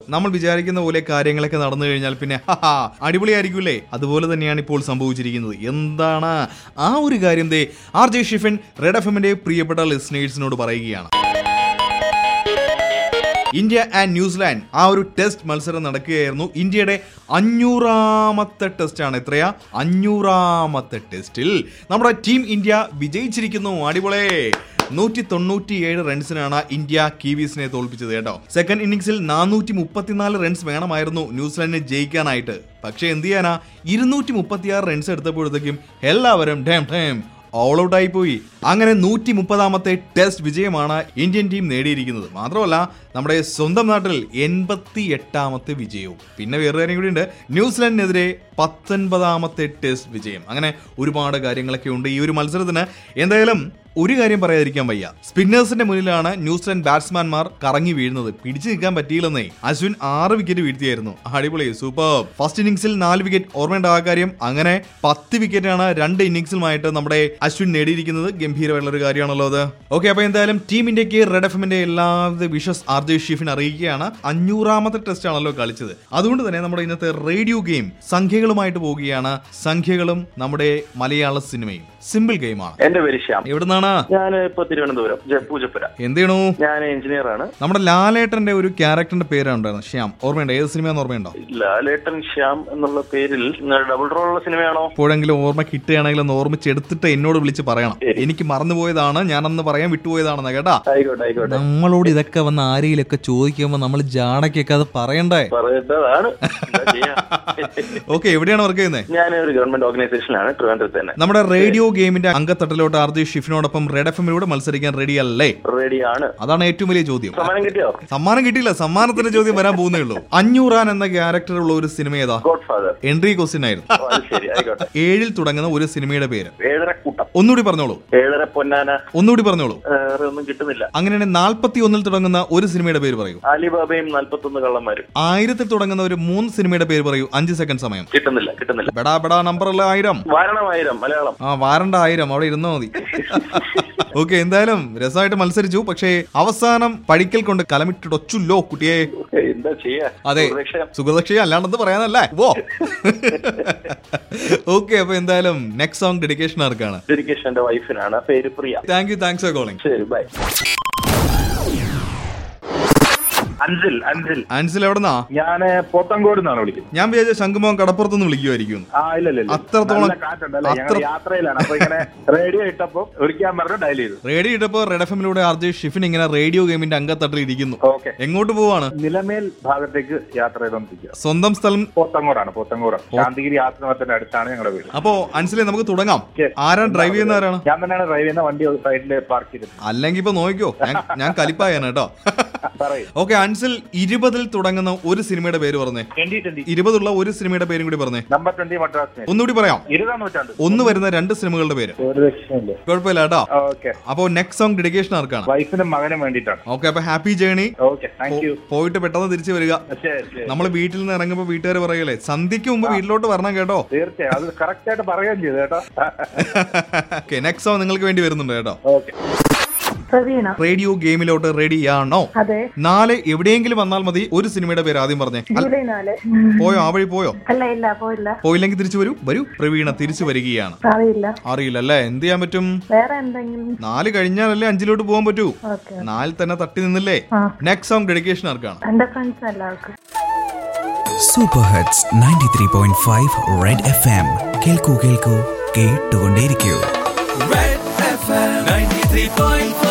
നമ്മൾ വിചാരിക്കുന്ന പോലെ കാര്യങ്ങളൊക്കെ നടന്നു കഴിഞ്ഞാൽ പിന്നെ ഹാ അടിപൊളിയായിരിക്കൂലേ അതുപോലെ തന്നെയാണ് ഇപ്പോൾ സംഭവിച്ചിരിക്കുന്നത് എന്താണ് ആ ഒരു കാര്യം ദേ R J Shifan Red F എമ്മിന്റെ പ്രിയപ്പെട്ട ലിസ്നേഴ്സിനോട് പറയുകയാണ് ഇന്ത്യ ആൻഡ് ന്യൂസിലാൻഡ് ആ ഒരു ടെസ്റ്റ് മത്സരം നടക്കുകയായിരുന്നു ഇന്ത്യയുടെ അഞ്ഞൂറാമത്തെ ടെസ്റ്റാണ് എത്രയാ അഞ്ഞൂറാമത്തെ ടെസ്റ്റിൽ നമ്മുടെ ടീം ഇന്ത്യ വിജയിച്ചിരിക്കുന്നു അടിപൊളി നൂറ്റി തൊണ്ണൂറ്റിയേഴ് റൺസിനാണ് ഇന്ത്യ കീവീസിനെ തോൽപ്പിച്ചത് കേട്ടോ സെക്കൻഡ് ഇന്നിംഗ്സിൽ നാനൂറ്റി മുപ്പത്തിനാല് റൺസ് വേണമായിരുന്നു ന്യൂസിലാൻഡിനെ ജയിക്കാനായിട്ട് പക്ഷേ എന്ത് ചെയ്യാനാ ഇരുന്നൂറ്റി മുപ്പത്തിയാറ് റൺസ് എടുത്തപ്പോഴത്തേക്കും എല്ലാവരും ഡേം ഡേം ഓൾ ഔട്ട് ആയി പോയി അങ്ങനെ നൂറ്റി മുപ്പതാമത്തെ ടെസ്റ്റ് വിജയമാണ് ഇന്ത്യൻ ടീം നേടിയിരിക്കുന്നത് മാത്രമല്ല നമ്മുടെ സ്വന്തം നാട്ടിൽ എൺപത്തി എട്ടാമത്തെ വിജയവും പിന്നെ വേറെ കാര്യം കൂടിയുണ്ട് ന്യൂസിലാൻഡിനെതിരെ പത്തൊൻപതാമത്തെ ടെസ്റ്റ് വിജയം അങ്ങനെ ഒരുപാട് കാര്യങ്ങളൊക്കെ ഉണ്ട് ഈ ഒരു മത്സരത്തിന് എന്തായാലും ഒരു കാര്യം പറയാതിരിക്കാൻ വയ്യ സ്പിന്നേഴ്സിന്റെ മുന്നിലാണ് ന്യൂസിലാൻഡ് ബാറ്റ്സ്മാൻമാർ കറങ്ങി വീഴുന്നത് പിടിച്ചു നിൽക്കാൻ പറ്റിയില്ലെന്നേ അശ്വിൻ ആറ് വിക്കറ്റ് വീഴ്ത്തിയായിരുന്നു അടിപൊളി സൂപ്പർ ഫസ്റ്റ് ഇന്നിംഗ്സിൽ നാല് വിക്കറ്റ് ഓർമ്മേണ്ട ആ കാര്യം അങ്ങനെ പത്ത് വിക്കറ്റാണ് രണ്ട് ഇന്നിംഗ്സിലുമായിട്ട് നമ്മുടെ അശ്വിൻ നേടിയിരിക്കുന്നത് ഗംഭീരമായിട്ടുള്ള ഒരു കാര്യമാണല്ലോ അത് ഓക്കെ അപ്പൊ എന്തായാലും ടീം ഇന്ത്യക്ക് റെഡ് എഫ് എമ്മിന്റെ എല്ലാവിധ വിഷസ് ആർ ജെ ഷീഫിൻ അറിയിക്കുകയാണ് അഞ്ഞൂറാമത്തെ ടെസ്റ്റ് ആണല്ലോ കളിച്ചത് അതുകൊണ്ട് തന്നെ നമ്മുടെ ഇന്നത്തെ റേഡിയോ ഗെയിം സംഖ്യകളുമായിട്ട് പോവുകയാണ് സംഖ്യകളും നമ്മുടെ മലയാള സിനിമയും സിമ്പിൾ ഗെയിമാണ് എന്റെ പേര് ശ്യാം എവിടുന്നാണ് ഞാൻ ഇപ്പൊ തിരുവനന്തപുരം ജ- പൂജപ്പുര എന്ത് ചെയ്യണു ഞാൻ എഞ്ചിനീയർ ആണ് നമ്മുടെ ലാലേട്ടന്റെ ഒരു ക്യാരക്ടറിന്റെ പേരുണ്ടായിരുന്നു ശ്യാം ഓർമ്മയുണ്ടോ ഏത് സിനിമയാന്ന് ഓർമ്മയുണ്ടോ ലാലേട്ടൻ ശ്യാം എന്നുള്ള പേരിൽ ഡബിൾ റോൾ ഉള്ള സിനിമയാണോ എപ്പോഴെങ്കിലും ഓർമ്മ കിട്ടുകയാണെങ്കിൽ ഒന്ന് ഓർമ്മിച്ചെടുത്തിട്ട് എന്നോട് വിളിച്ച് പറയണം എനിക്ക് മറന്നുപോയതാണ് ഞാനന്ന് പറയാൻ വിട്ടുപോയതാണെന്ന് കേട്ടാ ആയിക്കോട്ടെ ആയിക്കോട്ടെ നമ്മളോട് ഇതൊക്കെ വന്ന് ആരെയിലൊക്കെ ചോദിക്കുമ്പോ നമ്മൾ ജാടക്കൊക്കെ അത് പറയണ്ടേ പറയേണ്ടതാണ് എന്താ ചെയ്യാ? ഓക്കെ എവിടെയാണ് വർക്ക് ചെയ്യുന്നത് ഞാൻ ഒരു ഗവൺമെന്റ് ഓർഗനൈസേഷനിലാണ് ട്രിവാൻഡ്രത്ത് തന്നെ നമ്മുടെ റേഡിയോ ഗെയിമിന്റെ അംഗത്തട്ടിലോട്ട് ആർ ജി ഷിഫിനോടൊപ്പം റെഡ് എഫ് എമ്മിലൂടെ മത്സരിക്കാൻ റെഡി അല്ലേ റെഡിയാണ് അതാണ് ഏറ്റവും വലിയ ചോദ്യം സമ്മാനം കിട്ടിയോ സമ്മാനം കിട്ടിയില്ല സമ്മാനത്തിന്റെ ചോദ്യം വരാൻ പോകുന്നേ ഉള്ളൂ അഞ്ഞൂറാൻ എന്ന ക്യാരക്ടർ ഉള്ള ഒരു സിനിമ ഏതാ ഗോഡ് ഫാദർ എൻട്രി ക്വസ്റ്റ്യൻ ആയിരുന്നു അത് ശരി ആയിക്കോട്ടെ ഏഴിൽ തുടങ്ങുന്ന ഒരു സിനിമയുടെ പേര് ഏഴര കൂട്ടം ഒന്നുകൂടി പറഞ്ഞോളൂ ഏഴര പൊന്നാന ഒന്നുകൂടി പറഞ്ഞോളൂ വേറെ ഒന്നും കിട്ടുന്നില്ല അങ്ങനെയാണെങ്കിൽ നാൽപ്പത്തി ഒന്നിൽ തുടങ്ങുന്ന ഒരു സിനിമയുടെ പേര് പറയൂ അലിബാബയും നാൽപ്പത്തൊന്ന് കള്ളന്മാരും ആയിരത്തിൽ തുടങ്ങുന്ന ഒരു മൂന്ന് സിനിമയുടെ പേര് പറയൂ അഞ്ച് സെക്കൻഡ് സമയം കിട്ടുന്നില്ല കിട്ടുന്നില്ല ബെടാ ബെടാ നമ്പർ ഉള്ള ആയിരം വാരണമായിരം മലയാളം ആ വാരണ്ട ആയിരം അവിടെ ഇരുന്നാ മതി ഓക്കെ എന്തായാലും രസമായിട്ട് മത്സരിച്ചു പക്ഷേ അവസാനം പഠിക്കൽ കൊണ്ട് കലമിട്ടിടൊച്ചുല്ലോ കുട്ടിയെ എന്താ ചെയ്യാ അതെ സുരക്ഷ സുഖദക്ഷയെ അല്ലാണ്ടെന്ന് പറയാനല്ലേ ഓ ഓക്കെ അപ്പൊ എന്തായാലും നെക്സ്റ്റ് സോങ് ഡെഡിക്കേഷൻ ആർക്കാണ് ഡെഡിക്കേഷൻ എന്റെ വൈഫിനാണ് പേര് Priya thank you thanks for calling ശരി ബൈ അഞ്ചിൽ അഞ്ചിൽ ആൻസിൽ എവിടെന്നാ ഞാന് പോത്തങ്കോട് നിന്നാണ് വിളിക്കുന്നത് ഞാൻ വിചാരിച്ച ശംഖുമോഹൻ കടപ്പുറത്തുനിന്ന് വിളിക്കുമായിരിക്കും ആ ഇല്ല ഇല്ല, ഇല്ല അത്രത്തോളം- നല്ല കാറ്റുണ്ടല്ലേ ഞങ്ങൾ അത്ര- യാത്രയിലാണ് അപ്പൊ ഇങ്ങനെ റേഡിയോ ഇട്ടപ്പോ ഒരിക്കാൻ പറഞ്ഞു ഡയൽ ചെയ്തു റേഡിയോ ഇട്ടപ്പോ റെഡ് എഫ് എമ്മിലൂടെ ആർ ജെ ഷിഫിൻ ഇങ്ങനെ റേഡിയോ ഗെയിമിന്റെ അംഗത്തട്ടിൽ ഇരിക്കുന്നു ഓക്കെ എങ്ങോട്ട് പോവാണ് നിലമേൽ ഭാഗത്തേക്ക് യാത്ര ചെയ്തോണ്ടിരിക്കുക സ്വന്തം സ്ഥലം പോത്തങ്കോടാണ് പോത്തങ്കോട് ശാന്തിഗിരി ആശ്രമത്തിന്റെ അടുത്താണ് ഞങ്ങളുടെ വീട് അപ്പോ അൻസിലെ നമുക്ക് തുടങ്ങാം Yes. ആരാണ് ഡ്രൈവ് ചെയ്യുന്ന ആരാണ് ഞാൻ തന്നെയാണ് ഡ്രൈവ് ചെയ്യുന്ന വണ്ടി സൈഡിൽ പാർക്ക് ചെയ്തിട്ടുണ്ട് അല്ലെങ്കിൽ ഇപ്പൊ നോക്കിക്കോ ഞാൻ ഞാൻ കലിപ്പായാണ് കേട്ടോ പറയൂ ഓക്കെ അൻസിൽ ഇരുപതിൽ തുടങ്ങുന്ന ഒരു സിനിമയുടെ പേര് പറഞ്ഞേ ട്വന്റി ട്വന്റി ഇരുപതുള്ള ഒരു സിനിമയുടെ പേരും കൂടി പറഞ്ഞേ നമ്പർ ട്വന്റി മദ്രാസ് ഒന്നുകൂടി പറയാം ഇരുപതാം നൂറ്റാണ്ട് ഒന്ന് വരുന്ന രണ്ട് സിനിമകളുടെ പേര് ഒരു ലക്ഷമില്ല കുഴപ്പമില്ല കേട്ടോ ഓക്കെ അപ്പോ നെക്സ്റ്റ് സോങ് ഡെഡിക്കേഷൻ ആർക്കാണ് വൈഫിനും മകനും വേണ്ടിയിട്ടാണ് ഓക്കെ അപ്പൊ happy journey okay thank you പോയിട്ട് പെട്ടെന്ന് തിരിച്ചു വരിക ശരി ശരി നമ്മൾ വീട്ടിൽ നിന്ന് ഇറങ്ങുമ്പോ വീട്ടുകാർ പറയല്ലേ സന്ധ്യക്ക് മുമ്പ് വീട്ടിലോട്ട് വരണം കേട്ടോ തീർച്ചയായും അത് കറക്റ്റ് ആയിട്ട് പറയുകയും ചെയ്തു കേട്ടോ ഓക്കെ നെക്സ്റ്റ് സോങ് നിങ്ങൾക്ക് വേണ്ടി വരുന്നുണ്ട് കേട്ടോ ഓക്കെ പ്രവീണ റേഡിയോ ഗെയിമിലോട്ട് റെഡിയാണോ അതെ നാളെ എവിടെയെങ്കിലും വന്നാൽ മതി ഒരു സിനിമയുടെ പേര് ആദ്യം പറഞ്ഞേ അല്ല, ജൂലൈ നാല് പോയോ ആ വഴി പോയോ അല്ല ഇല്ല പോയില്ല പോയില്ലെങ്കിൽ തിരിച്ചു വരൂ വരൂ പ്രവീണ തിരിച്ചു വരികയാണ് അറിയില്ല അറിയില്ല അല്ലേ എന്ത് ചെയ്യാൻ പറ്റും വേറെ എന്തെങ്കിലും നാല് കഴിഞ്ഞാലല്ലേ അഞ്ചിലോട്ട് പോകാൻ പറ്റൂ ഓക്കെ നാലിൽ തന്നെ തട്ടി നിന്നില്ലേ ആ. നെക്സ്റ്റ് സോങ് ഡെഡിക്കേഷൻ ആർക്കാണ് എന്റെ ഫ്രണ്ട്സ് എല്ലാവർക്കും super hits ninety three point five Red F M കേൾക്കൂ കേൾക്കൂ കേട്ടുകൊണ്ടേയിരിക്കൂ Red FM 93.5